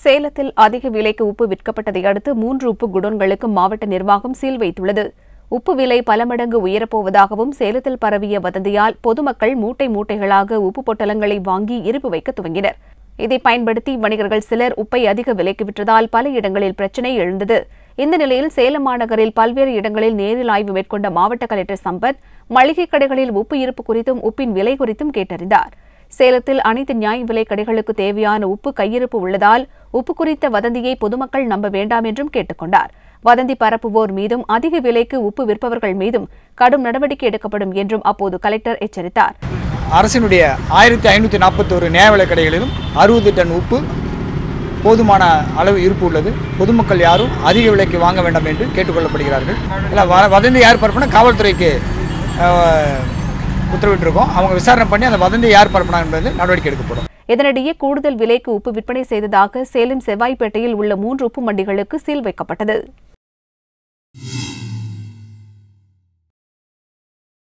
சேலத்தில் அதிக விலைக்கு உப்பு விற்கப்பட்டதை அடுத்து மூன்று உப்பு குடோன்களுக்கு மாவட்ட நிர்வாகம் சீல் வைத்துள்ளது உப்பு விலை பல மடங்கு உயரப்போவதாகவும் சேலத்தில் பரவிய வதந்தியால் பொதுமக்கள் மூட்டை மூட்டைகளாக உப்பு பொட்டலங்களை வாங்கி இருப்பு வைக்க துவங்கினர் இதை பயன்படுத்தி வணிகர்கள் சிலர் உப்பை அதிக விலைக்கு விற்றதால் பல இடங்களில் பிரச்சினை எழுந்தது இந்த நிலையில் சேலம் மாநகரில் பல்வேறு இடங்களில் நேரில் ஆய்வு மேற்கொண்ட மாவட்ட கலெக்டர் சம்பத் மளிகை கடைகளில் உப்பு இருப்பு குறித்தும் உப்பின் விலை குறித்தும் கேட்டறிந்தார் சேலத்தில் அனைத்து நியாய விலைக் கடைகளுக்கு தேவையான உப்பு கையிருப்பு உள்ளதால் உப்பு குறித்த வதந்தியை பொதுமக்கள் நம்ப வேண்டாம் என்றும் கேட்டுக் கொண்டார் வதந்தி பரப்புவோர் மீதும் அதிக விலைக்கு உப்பு விற்பவர்கள் மீதும் கடும் நடவடிக்கை எடுக்கப்படும் என்றும் அப்போது கலெக்டர் எச்சரித்தார் அரசினுடைய ஆயிரத்தி ஐநூற்றி நாற்பத்தோரு நியாய விலைக் கடைகளிலும் அறுபது டன் உப்பு போதுமான அளவு இருப்பு உள்ளது பொதுமக்கள் யாரும் அதிக விலைக்கு வாங்க வேண்டாம் என்று கேட்டுக்கொள்ளப்படுகிறார்கள் இல்லை வ வதந்தி யார் பரப்புனா காவல்துறைக்கு அஹ், உத்தரவிட்டிருக்கோம் அவங்க விசாரணை பண்ணி அந்த வதந்தி யார் பரப்புனா என்பது நடவடிக்கை எடுக்கப்படும் இதனிடையே கூடுதல் விலைக்கு உப்பு விற்பனை செய்ததாக சேலம் செவ்வாய்ப்பேட்டையில் உள்ள மூன்று உப்பு மண்டிகளுக்கு சீல் வைக்கப்பட்டது